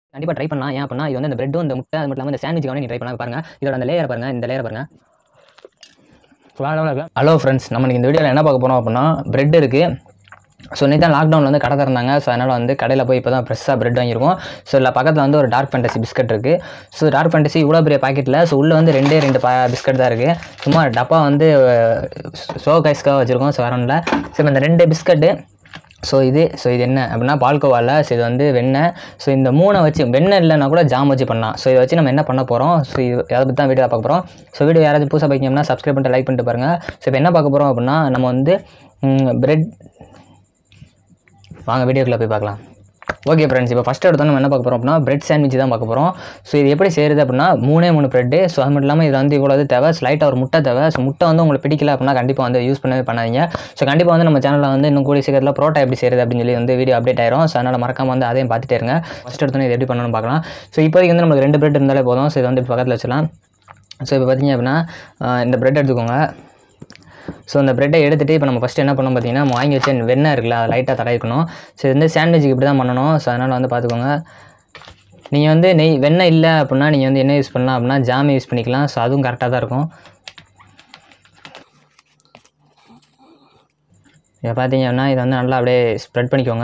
கண்டிப்பாக ட்ரை பண்ணலாம் ஏன் அப்படின்னா இது வந்து இந்த பிரெட்டும் இந்த முட்டை அது மட்டும் இல்லாமல் இந்த சாண்ட்விச் வந்து நீங்கள் ட்ரை பண்ணலாம் பாருங்க இதோட அந்த லேயர் பாருங்க இந்த லேயர் பாருங்க ஹலோ ஃப்ரெண்ட்ஸ் நம்ம இந்த வீடியோவில் என்ன பார்க்க போகிறோம் அப்படின்னா பிரெட் இருக்குது ஸோ நேற்று தான் லாக்டவுனில் வந்து கடை திறந்தாங்க ஸோ அதனால் வந்து கடையில் போய் இப்போ தான் ஃப்ரெஷ்ஷாக பிரெட் வாங்கியிருக்கோம் ஸோ இல்லை பக்கத்தில் வந்து ஒரு டார்க் ஃபேண்டசி பிஸ்கட் இருக்குது ஸோ டார்க் ஃபேண்டசி இவ்வளோ பெரிய பாக்கெட்டில் ஸோ உள்ளே வந்து ரெண்டே ரெண்டு பா பிஸ்கட் தான் இருக்குது சும்மா டப்பா வந்து ஷோ கைஸ்க்காக வச்சுருக்கோம் ஸோ வேற ஒன்றும் இல்லை ஸோ இந்த ரெண்டு பிஸ்கட்டு ஸோ இது ஸோ இது என்ன அப்படின்னா பால்கோவாவில் ஸோ இது வந்து வெண்ணெய் ஸோ இந்த மூணை வச்சு வெண்ணெய் இல்லைனா கூட ஜாம் வச்சு பண்ணலாம் ஸோ இதை வச்சு நம்ம என்ன பண்ண போகிறோம் ஸோ இது அதை பற்றி தான் வீடியோ பார்க்க போகிறோம் ஸோ வீடியோ யாராவது புதுசாக பார்க்கணும்னா சப்ஸ்கிரைப் பண்ணிட்டு லைக் பண்ணிட்டு பாருங்கள் ஸோ இப்போ என்ன பார்க்க போகிறோம் அப்படின்னா நம்ம வந்து பிரெட் வாங்க வீடியோக்குள்ளே போய் பார்க்கலாம் ஓகே ஃப்ரெண்ட்ஸ் இப்போ ஃபஸ்ட் எடுத்தோம் நம்ம என்ன பார்க்க போகிறோம் அப்படின்னா பிரெட் சாண்ட்விச் தான் பார்க்க போகிறோம் ஸோ இது எப்படி செய்கிறது அப்படின்னா மூணே மூணு பிரெட்டு ஸோ அது மட்டும் இல்லாமல் இதில் வந்து இவ்வளோ இது தேவை ஸ்லைட்டாக ஒரு முட்டை தேவை ஸோ முட்டை வந்து உங்களுக்கு பிடிக்கல அப்படின்னா கண்டிப்பாக வந்து யூஸ் பண்ணவே பண்ணாதீங்க ஸோ கண்டிப்பாக வந்து நம்ம சேனலில் வந்து இன்னும் கூடிய சீக்கிரத்தில் ப்ரோட்டா எப்படி செய்கிறது அப்படின்னு சொல்லி வந்து வீடியோ அப்டேட் ஆயிரும் ஸோ அதனால் மறக்காம வந்து அதையும் பார்த்துட்டே இருங்க ஃபஸ்ட் எடுத்தோன்னே இது எப்படி பண்ணணும்னு பார்க்கலாம் ஸோ இப்போதைக்கு வந்து நமக்கு ரெண்டு பிரெட் இருந்தாலே போதும் ஸோ இதை வந்து பக்கத்தில் வச்சலாம் ஸோ இப்போ பார்த்தீங்க அப்படின்னா ஆஹ் இந்த பிரெட் எடுத்துக்கோங்க ஸோ இந்த ப்ரெட்டை எடுத்துகிட்டு இப்போ நம்ம ஃபஸ்ட்டு என்ன பண்ணோம் பார்த்தீங்கன்னா நம்ம வாங்கி வச்ச வெண்ணெய் இருக்குல்ல அதை லைட்டாக தடவிக்கணும் ஸோ இது வந்து சாண்ட்விச்சுக்கு இப்படி தான் பண்ணணும் ஸோ அதனால் வந்து பார்த்துக்கோங்க நீங்கள் வந்து நெய் வெண்ணெய் இல்லை அப்படின்னா நீங்கள் வந்து என்ன யூஸ் பண்ணலாம் அப்படின்னா ஜாம் யூஸ் பண்ணிக்கலாம் ஸோ அதுவும் கரெக்டாக தான் இருக்கும் இதை பார்த்தீங்க அப்படின்னா இதை வந்து நல்லா அப்படியே ஸ்ப்ரெட் பண்ணிக்கோங்க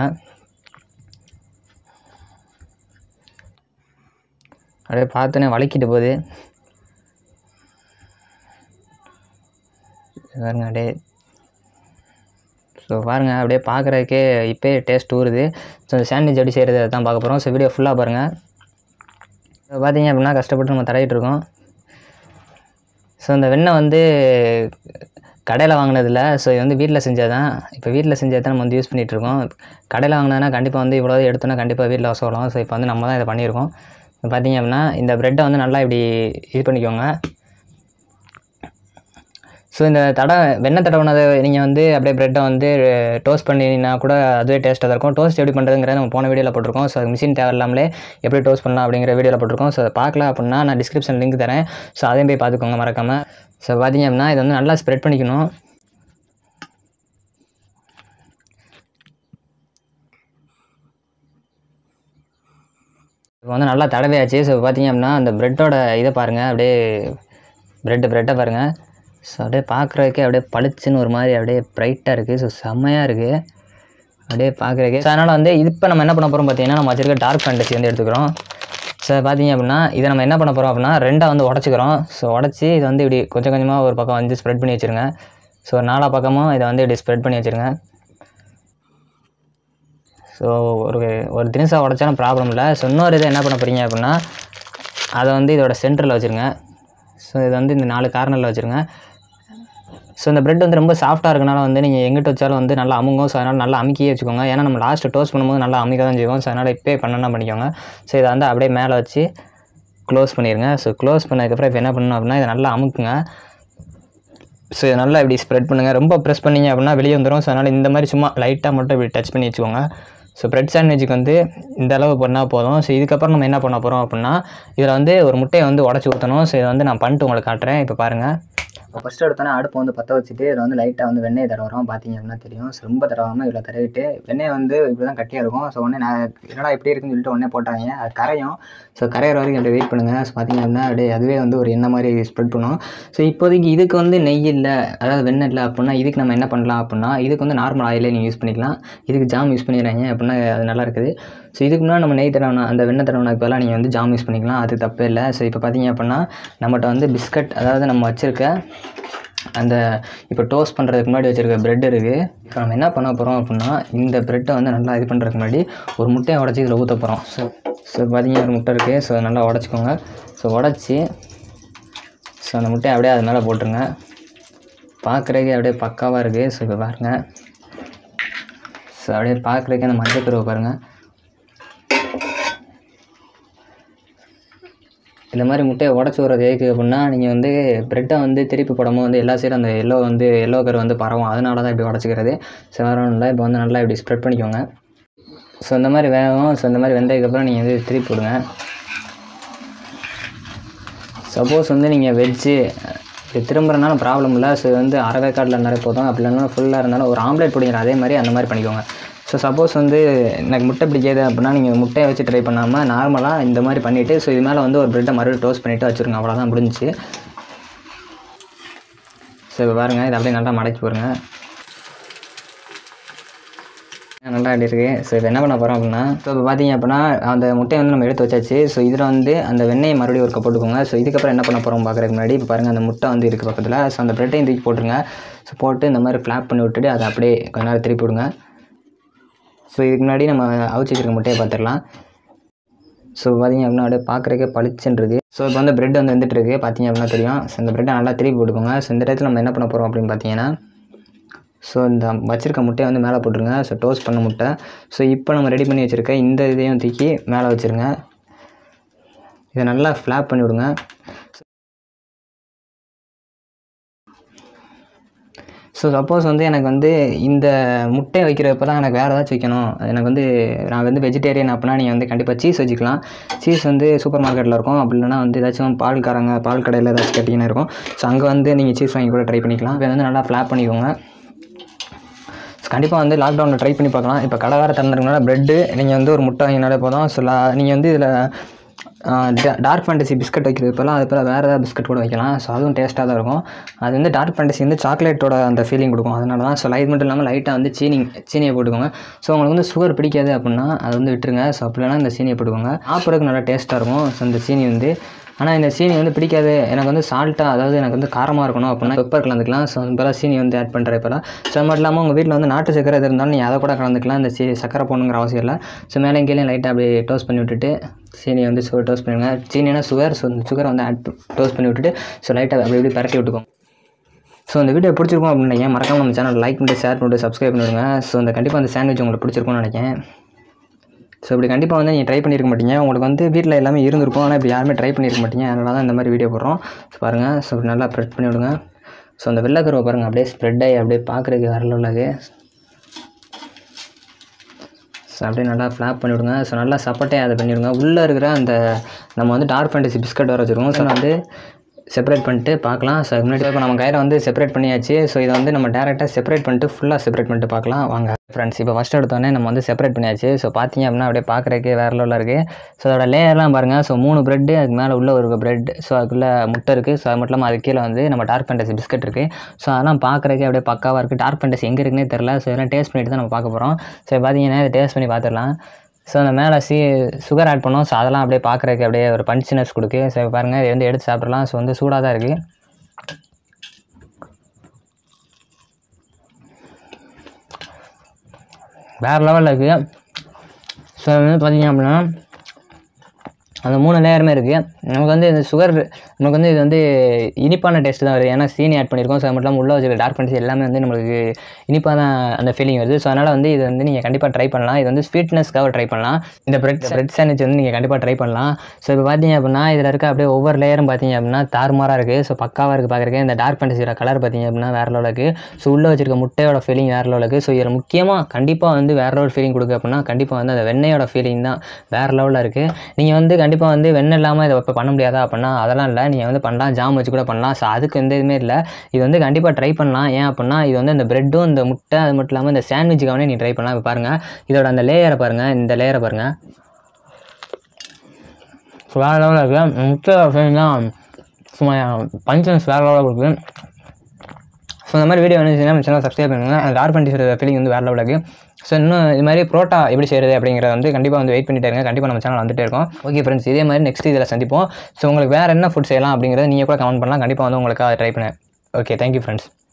அப்படியே பார்த்தோன்னே வலிக்கிட்டு போகுது பாருங்க அப்படியே ஸோ பாருங்கள் அப்படியே பார்க்குறதுக்கே இப்போயே டேஸ்ட் ஊறுது ஸோ இந்த சாண்ட்விச் எப்படி செய்கிறது தான் பார்க்க போகிறோம் ஸோ வீடியோ ஃபுல்லாக பாருங்கள் இப்போ பார்த்தீங்க அப்படின்னா கஷ்டப்பட்டு நம்ம தடவிட்டு இருக்கோம் ஸோ இந்த வெண்ணெய் வந்து கடையில் வாங்கினதில்ல ஸோ இது வந்து வீட்டில் செஞ்சது தான் இப்போ வீட்டில் செஞ்சது தான் நம்ம வந்து யூஸ் பண்ணிகிட்டு இருக்கோம் கடையில் வாங்கினதுனா கண்டிப்பாக வந்து இவ்வளோ எடுத்தோன்னா கண்டிப்பாக வீட்டில் வசூலாம் ஸோ இப்போ வந்து நம்ம தான் இதை பண்ணியிருக்கோம் இப்போ பார்த்தீங்க அப்படின்னா இந்த ப்ரெட்டை வந்து நல்லா இப்படி இது பண்ணிக்கோங்க ஸோ இந்த தடவை வெண்ணெய் தடவினதை நீங்கள் வந்து அப்படியே ப்ரெட்டை வந்து டோஸ்ட் பண்ணினா கூட அதுவே டேஸ்ட்டாக தான் இருக்கும் டோஸ்ட் எப்படி பண்ணுறதுங்கிறத நம்ம போன வீடியோவில் போட்டிருக்கோம் ஸோ மிஷின் தேவையில்லாமலே எப்படி டோஸ்ட் பண்ணலாம் அப்படிங்கிற வீடியோவில் போட்டிருக்கோம் ஸோ அதை பார்க்கல அப்படின்னா நான் டிஸ்கிரிப்ஷன் லிங்க் தரேன் ஸோ அதையும் போய் பார்த்துக்கோங்க மறக்காமல் ஸோ பார்த்தீங்க அப்படின்னா இதை வந்து நல்லா ஸ்ப்ரெட் பண்ணிக்கணும் இப்போ வந்து நல்லா தடவையாச்சு ஸோ பார்த்தீங்க அப்படின்னா அந்த ப்ரெட்டோட இதை பாருங்கள் அப்படியே ப்ரெட்டு ப்ரெட்டை பாருங்கள் ஸோ அப்படியே பார்க்குறதுக்கே அப்படியே பளிச்சுன்னு ஒரு மாதிரி அப்படியே ப்ரைட்டாக இருக்குது ஸோ செம்மையாக இருக்குது அப்படியே பார்க்குறதுக்கே ஸோ அதனால் வந்து இப்போ நம்ம என்ன பண்ண போகிறோம் பார்த்தீங்கன்னா நம்ம வச்சிருக்க டார்க் ஃபேண்டசி வந்து எடுத்துக்கிறோம் ஸோ பார்த்தீங்க அப்படின்னா இதை நம்ம என்ன பண்ண போகிறோம் அப்படின்னா ரெண்டாக வந்து உடச்சிக்கிறோம் ஸோ உடச்சி இதை வந்து இப்படி கொஞ்சம் கொஞ்சமாக ஒரு பக்கம் வந்து ஸ்ப்ரெட் பண்ணி வச்சுருங்க ஸோ ஒரு நாலா பக்கமும் இதை வந்து இப்படி ஸ்ப்ரெட் பண்ணி வச்சுருங்க ஸோ ஒரு ஒரு தினசாக உடச்சாலும் ப்ராப்ளம் இல்லை ஸோ இன்னொரு இதை என்ன பண்ண போகிறீங்க அப்படின்னா அதை வந்து இதோட சென்டரில் வச்சுருங்க ஸோ இது வந்து இந்த நாலு கார்னரில் வச்சுருங்க ஸோ இந்த பிரெட் வந்து ரொம்ப சாஃப்ட்டாக இருக்கனால வந்து நீங்கள் எங்கிட்ட வச்சாலும் வந்து நல்லா அமுங்கும் ஸோ அதனால் நல்லா அமுக்கியே வச்சுக்கோங்க ஏன்னா நம்ம லாஸ்ட்டு டோஸ்ட் பண்ணும்போது நல்லா அமுக்க தான் செய்வோம் ஸோ அதனால் இப்போயே பண்ணணும் பண்ணிக்கோங்க ஸோ இதை வந்து அப்படியே மேலே வச்சு க்ளோஸ் பண்ணிடுங்க ஸோ க்ளோஸ் பண்ணதுக்கப்புறம் இப்போ என்ன பண்ணணும் அப்படின்னா இதை நல்லா அமுக்குங்க ஸோ இதை நல்லா இப்படி ஸ்ப்ரெட் பண்ணுங்கள் ரொம்ப ப்ரெஸ் பண்ணீங்க அப்படின்னா வெளியே வந்துடும் ஸோ அதனால் இந்த மாதிரி சும்மா லைட்டாக மட்டும் இப்படி டச் பண்ணி வச்சுக்கோங்க ஸோ பிரெட் சாண்ட்விச்சுக்கு வந்து இந்த அளவு பண்ணால் போதும் ஸோ இதுக்கப்புறம் நம்ம என்ன பண்ண போகிறோம் அப்படின்னா இதில் வந்து ஒரு முட்டையை வந்து உடச்சி ஊற்றணும் ஸோ இதை வந்து நான் பண்ணிட்டு உங்களுக்கு காட்டுறேன் இப்போ பாருங்கள் ஃபஸ்ட்டு எடுத்தோன்னே அடுப்பை வந்து பற்ற வச்சுட்டு இதில் வந்து லைட்டாக வந்து வெண்ணெய் தடவுறோம் பார்த்தீங்க அப்படின்னா தெரியும் ஸோ ரொம்ப தடவாமல் இவ்வளோ தடவிட்டு வெண்ணெய் வந்து இப்படி தான் கட்டியாக இருக்கும் ஸோ உடனே நான் என்னடா இப்படி இருக்குன்னு சொல்லிட்டு உடனே போட்டாங்க அது கரையும் ஸோ கரையிற வரைக்கும் அப்படியே வெயிட் பண்ணுங்கள் ஸோ பார்த்தீங்க அப்படின்னா அப்படியே அதுவே வந்து ஒரு எண்ணெய் மாதிரி ஸ்ப்ரெட் பண்ணும் ஸோ இப்போதைக்கு இதுக்கு வந்து நெய் இல்லை அதாவது வெண்ணெய் இல்லை அப்படின்னா இதுக்கு நம்ம என்ன பண்ணலாம் அப்படின்னா இதுக்கு வந்து நார்மல் ஆயிலே நீங்கள் யூஸ் பண்ணிக்கலாம் இதுக்கு ஜாம் யூஸ் பண்ணிடுறாங்க அப்படின்னா அது நல்லா இருக்குது ஸோ இதுக்கு முன்னாடி நம்ம நெய் தடவினா அந்த வெண்ணெய் தடவினதுக்கு பதிலாக நீங்கள் வந்து ஜாம் யூஸ் பண்ணிக்கலாம் அது தப்பே இல்லை ஸோ இப்போ பார்த்தீங்க அப்படின்னா நம்மகிட்ட வந்து பிஸ்கட் அதாவது நம்ம வச்சுருக்க அந்த இப்போ டோஸ்ட் பண்ணுறதுக்கு முன்னாடி வச்சுருக்க ப்ரெட் இருக்குது இப்போ நம்ம என்ன பண்ண போகிறோம் அப்படின்னா இந்த ப்ரெட்டை வந்து நல்லா இது பண்ணுறதுக்கு முன்னாடி ஒரு முட்டையை உடச்சி இதில் ஊற்ற போகிறோம் ஸோ ஸோ பார்த்தீங்கன்னா ஒரு முட்டை இருக்குது ஸோ நல்லா உடச்சிக்கோங்க ஸோ உடச்சி ஸோ அந்த முட்டையை அப்படியே அது மேலே போட்டுருங்க பார்க்குறதுக்கே அப்படியே பக்காவாக இருக்குது ஸோ இப்போ பாருங்கள் ஸோ அப்படியே பார்க்குறதுக்கே அந்த மஞ்சள் கருவை பாருங்கள் இந்த மாதிரி முட்டையை உடச்சி விட்றது எதுக்கு அப்படின்னா நீங்கள் வந்து ப்ரெட்டை வந்து திருப்பி போடும்போது வந்து எல்லா சைடும் அந்த எல்லோ வந்து எல்லோ கரு வந்து பரவும் அதனால தான் இப்படி உடச்சிக்கிறது ஸோ வேறு ஒன்றும் இல்லை இப்போ வந்து நல்லா இப்படி ஸ்ப்ரெட் பண்ணிக்கோங்க ஸோ இந்த மாதிரி வேகும் ஸோ இந்த மாதிரி வெந்ததுக்கப்புறம் நீங்கள் வந்து திருப்பி விடுங்க சப்போஸ் வந்து நீங்கள் வெஜ்ஜு இது திரும்புறதுனால ப்ராப்ளம் இல்லை ஸோ இது வந்து அரை வேக்காட்டில் இருந்தாலே போதும் அப்படி இல்லைன்னா ஃபுல்லாக இருந்தாலும் ஒரு ஆம்லேட் பிடிக்கிற அதே மாதிரி அந்த மாதிரி பண்ணிக்கோங்க ஸோ சப்போஸ் வந்து எனக்கு முட்டை பிடிக்காது அப்படின்னா நீங்கள் முட்டையை வச்சு ட்ரை பண்ணாமல் நார்மலாக இந்த மாதிரி பண்ணிவிட்டு ஸோ இது மேலே வந்து ஒரு ப்ரெட்டை மறுபடியும் டோஸ்ட் பண்ணிவிட்டு வச்சுருங்க அவ்வளோதான் முடிஞ்சுச்சு ஸோ இப்போ பாருங்கள் இதை அப்படியே நல்லா மடக்கி போடுங்க நல்லா ஆடி இருக்கு ஸோ இப்போ என்ன பண்ண போகிறோம் அப்படின்னா ஸோ இப்போ பார்த்தீங்க அப்படின்னா அந்த முட்டையை வந்து நம்ம எடுத்து வச்சாச்சு ஸோ இதில் வந்து அந்த வெண்ணெயை மறுபடியும் ஒரு போட்டுக்கோங்க ஸோ இதுக்கப்புறம் என்ன பண்ண போகிறோம் பார்க்குறதுக்கு முன்னாடி இப்போ பாருங்கள் அந்த முட்டை வந்து இருக்குது பக்கத்தில் ஸோ அந்த ப்ரெட்டையும் தூக்கி போட்டுருங்க ஸோ போட்டு இந்த மாதிரி ஃப்ளாப் பண்ணி விட்டுட்டு அதை அப்படியே கொஞ்ச நேரம் திருப்பி விடுங்க ஸோ இதுக்கு முன்னாடி நம்ம அவிச்சு வச்சிருக்க முட்டையை பார்த்துடலாம் ஸோ பார்த்தீங்க அப்படின்னா அப்படியே பார்க்குறக்கே பளிச்சுன்னு இருக்கு ஸோ இப்போ வந்து பிரெட் வந்து வந்துட்டு இருக்கு பார்த்தீங்க அப்படின்னா தெரியும் ஸோ இந்த பிரெட்டை நல்லா திருப்பி போட்டுக்கோங்க ஸோ இந்த இடத்துல நம்ம என்ன பண்ண போகிறோம் அப்படின்னு பார்த்தீங்கன்னா ஸோ இந்த வச்சிருக்க முட்டையை வந்து மேலே போட்டுருங்க ஸோ டோஸ்ட் பண்ண முட்டை ஸோ இப்போ நம்ம ரெடி பண்ணி வச்சுருக்க இந்த இதையும் தூக்கி மேலே வச்சுருங்க இதை நல்லா ஃப்ளாப் பண்ணி விடுங்க ஸோ சப்போஸ் வந்து எனக்கு வந்து இந்த முட்டை வைக்கிறப்பெல்லாம் எனக்கு வேறு ஏதாச்சும் வைக்கணும் எனக்கு வந்து நான் வந்து வெஜிடேரியன் அப்படின்னா நீங்கள் வந்து கண்டிப்பாக சீஸ் வச்சுக்கலாம் சீஸ் வந்து சூப்பர் மார்க்கெட்டில் இருக்கும் அப்படி இல்லைனா வந்து ஏதாச்சும் பால்காரங்க பால் கடையில் ஏதாச்சும் கேட்டிங்கன்னா இருக்கும் ஸோ அங்கே வந்து நீங்கள் சீஸ் வாங்கி கூட ட்ரை பண்ணிக்கலாம் இதை வந்து நல்லா ஃப்ளாப் பண்ணிக்கோங்க கண்டிப்பாக வந்து லாக்டவுனில் ட்ரை பண்ணி பார்க்கலாம் இப்போ கடை வேறு திறந்துருக்கனால ப்ரெட்டு நீங்கள் வந்து ஒரு முட்டை வாங்கினாலே போதும் ஸோ நீங்கள் வந்து இதில் டார்க் ஃபேண்டசி பிஸ்கட் வைக்கிறது இப்போலாம் அது போல் வேறு ஏதாவது பிஸ்கட் கூட வைக்கலாம் ஸோ அதுவும் டேஸ்ட்டாக தான் இருக்கும் அது வந்து டார்க் ஃபேண்டசி வந்து சாக்லேட்டோட அந்த ஃபீலிங் கொடுக்கும் அதனால தான் ஸோ லைட் மட்டும் இல்லாமல் லைட்டாக வந்து சீனி சீனியை போட்டுக்கோங்க ஸோ உங்களுக்கு வந்து சுகர் பிடிக்காது அப்படின்னா அது வந்து விட்டுருங்க ஸோ அப்படி இல்லைனா இந்த சீனியை போட்டுக்கோங்க சாப்பிட்றதுக்கு நல்லா டேஸ்ட்டாக இருக்கும் ஸோ இந்த சீனி வந்து ஆனால் இந்த சீனி வந்து பிடிக்காது எனக்கு வந்து சால்ட்டாக அதாவது எனக்கு வந்து காரமாக இருக்கணும் அப்படின்னா பெப்பர் கலந்துக்கலாம் ஸோ இப்போலாம் சீனி வந்து ஆட் பண்ணுற இப்போலாம் ஸோ அது மட்டும் இல்லாமல் உங்கள் வீட்டில் வந்து நாட்டு சக்கரை எது இருந்தாலும் நீங்கள் அதை கூட கலந்துக்கலாம் இந்த சீ சக்கரை போடணுங்கிற அவசியம் இல்லை ஸோ மேலே கீழே லைட்டாக அப்படியே டோஸ்ட் பண்ணி விட்டுட்டு சீனியை வந்து சுகர் டோஸ்ட் பண்ணிடுங்க சீனினா சுகர் ஸோ இந்த சுகரை வந்து ஆட் டோஸ்ட் பண்ணி விட்டுட்டு ஸோ லைட்டாக அப்படி இப்படி பரட்டி விட்டுக்கோங்க ஸோ இந்த வீடியோ பிடிச்சிருக்கும் அப்படின்னீங்க மறக்காம நம்ம சேனல் லைக் பண்ணிட்டு ஷேர் பண்ணிட்டு சப்ஸ்கிரைப் பண்ணிவிடுங்க ஸோ இந்த கண்டிப்பாக அந்த சாண்ட்விச் உங்களுக்கு பிடிச்சிருக்கும்னு நினைக்கிறேன் ஸோ இப்படி கண்டிப்பாக வந்து நீங்கள் ட்ரை பண்ணியிருக்க மாட்டீங்க உங்களுக்கு வந்து வீட்டில் எல்லாமே இருந்திருக்கும் ஆனால் இப்படி யாருமே ட்ரை பண்ணியிருக்க மாட்டீங்க அதனால தான் இந்த மாதிரி வீடியோ போடுறோம் ஸோ பாருங்கள் ஸோ இப்படி நல்லா ப்ரெட் பண்ணி விடுங்க ஸோ அந்த வெள்ளைக்கருவை பாருங்கள் அப்படியே ஸ்ப்ரெட் ஆகி அப்படியே பார்க்குறதுக்கு வரல உள்ளது ஸோ அப்படியே நல்லா ஃப்ளாப் பண்ணிவிடுங்க ஸோ நல்லா சப்பட்டே அதை பண்ணிவிடுங்க உள்ளே இருக்கிற அந்த நம்ம வந்து டார்க் ஃபேண்டசி பிஸ்கட் வர வச்சுருக்கோம் ஸோ வந்து செப்பரேட் பண்ணிட்டு பார்க்கலாம் ஸோ அதுக்கு முன்னாடி இப்போ நம்ம கையில் வந்து செப்பரேட் பண்ணியாச்சு ஸோ இதை வந்து நம்ம டேரெக்டாக செப்பரேட் பண்ணிட்டு ஃபுல்லாக செப்பரேட் பண்ணிட்டு பார்க்கலாம் வாங்க ஃப்ரெண்ட்ஸ் இப்போ ஃபஸ்ட் எடுத்தோடனே நம்ம வந்து செப்பரேட் பண்ணியாச்சு ஸோ பார்த்தீங்க அப்படின்னா அப்படியே பார்க்குறதுக்கு வேறு லெவலில் இருக்குது ஸோ அதோட லேயர்லாம் பாருங்கள் ஸோ மூணு ப்ரெட்டு அதுக்கு மேலே உள்ள ஒரு ப்ரெட் ஸோ அதுக்குள்ளே முட்டை இருக்குது ஸோ அது மட்டும் இல்லாமல் அது கீழே வந்து நம்ம டார்க் ஃபேண்டசி பிஸ்கட் இருக்குது ஸோ அதெல்லாம் பார்க்குறதுக்கு அப்படியே பக்காவாக இருக்குது டார்க் ஃபேண்டசி எங்கே இருக்குன்னே தெரில ஸோ இதெல்லாம் டேஸ்ட் பண்ணிட்டு தான் நம்ம பார்க்க போகிறோம் ஸோ பார்த்தீங்கன்னா இதை டேஸ்ட் பண்ணி பார்த்துடலாம் ஸோ அந்த மேலே சி சுகர் ஆட் பண்ணோம் ஸோ அதெல்லாம் அப்படியே பார்க்குறதுக்கு அப்படியே ஒரு பஞ்சினஸ் கொடுக்கு ஸோ பாருங்கள் இது வந்து எடுத்து சாப்பிட்றலாம் ஸோ வந்து சூடாக தான் இருக்குது வேறு லெவலில் இருக்குது ஸோ வந்து பார்த்தீங்க அப்படின்னா அந்த மூணு லேயருமே இருக்குது நமக்கு வந்து இந்த சுகர் நமக்கு வந்து இது வந்து இனிப்பான டேஸ்ட் தான் வருது ஏன்னா சீனி ஆட் பண்ணியிருக்கோம் ஸோ அது மட்டும் இல்லாமல் உள்ள வச்சுருக்க டார்க் ஃபேண்டசி எல்லாமே வந்து நம்மளுக்கு இனிப்பாக தான் அந்த ஃபீலிங் வருது ஸோ அதனால் வந்து இது வந்து நீங்கள் கண்டிப்பாக ட்ரை பண்ணலாம் இது வந்து ஸ்வீட்னஸ்க்காக ட்ரை பண்ணலாம் இந்த பிரெட் பிரெட் சாண்ட்விச் வந்து நீங்கள் கண்டிப்பாக ட்ரை பண்ணலாம் ஸோ இப்போ பார்த்தீங்க அப்படின்னா இதில் இருக்க அப்படியே ஒவ்வொரு லேயரும் பார்த்தீங்க அப்படின்னா தாறுமாறாக இருக்குது ஸோ பக்காவாக இருக்குது பார்க்குறக்கு இந்த டார்க் ஃபேண்டசியோட கலர் பார்த்தீங்க அப்படின்னா வேறு லெவலுக்கு ஸோ உள்ளே வச்சிருக்க முட்டையோட ஃபீலிங் வேறு லெவலுக்கு ஸோ இதில் முக்கியமாக கண்டிப்பாக வந்து வேறு லெவல் ஃபீலிங் கொடுக்கு அப்படின்னா கண்டிப்பாக வந்து அந்த வெண்ணெயோட ஃபீலிங் தான் வேறு லெவலில் இருக்குது நீங்கள் வந்து கண்டிப்பாக வந்து வெண்ணெய் இல்லாமல் இதை இப்போ பண்ண முடியாதா அப்படின்னா அதெல்லாம் இல்லை நீங்கள் வந்து பண்ணலாம் ஜாம் வச்சு கூட பண்ணலாம் ஸோ அதுக்கு எந்த இதுவுமே இல்லை இது வந்து கண்டிப்பாக ட்ரை பண்ணலாம் ஏன் அப்படின்னா இது வந்து இந்த ப்ரெட்டும் இந்த முட்டை அது மட்டும் இல்லாமல் இந்த சாண்ட்விச்சுக்காகவே நீ ட்ரை பண்ணலாம் இப்போ பாருங்கள் இதோட அந்த லேயரை பாருங்கள் இந்த லேயரை பாருங்கள் ஸோ வேறு லெவலில் இருக்குது முட்டை ஃபீலிங்லாம் சும்மா பஞ்சன்ஸ் வேறு லெவலில் இருக்குது ஸோ இந்த மாதிரி வீடியோ வந்துச்சுன்னா நம்ம சேனல் சப்ஸ்கிரைப் பண்ணுங்கள் அந்த டார்க் ஃபேண்டசி ஃபீலிங் வந்து வேறு லெவலில் இருக்குது ஸோ இன்னும் இது மாதிரி புரோட்டா எப்படி செய்கிறது அப்படிங்கிறத வந்து கண்டிப்பாக வந்து வெயிட் பண்ணிட்டே இருங்க கண்டிப்பாக நம்ம சேனல் வந்துட்டே இருக்கோம் ஓகே ஃப்ரெண்ட்ஸ் இதே மாதிரி நெக்ஸ்ட் இதில் சந்திப்போம் ஸோ உங்களுக்கு வேறு என்ன ஃபுட் செய்யலாம் அப்படிங்கிறத நீங்கள் கூட கமெண்ட் பண்ணலாம் கண்டிப்பாக வந்து உங்களுக்கு அதை ட்ரை பண்ணேன் ஓகே தேங்க்யூ ஃப்ரெண்ட்ஸ்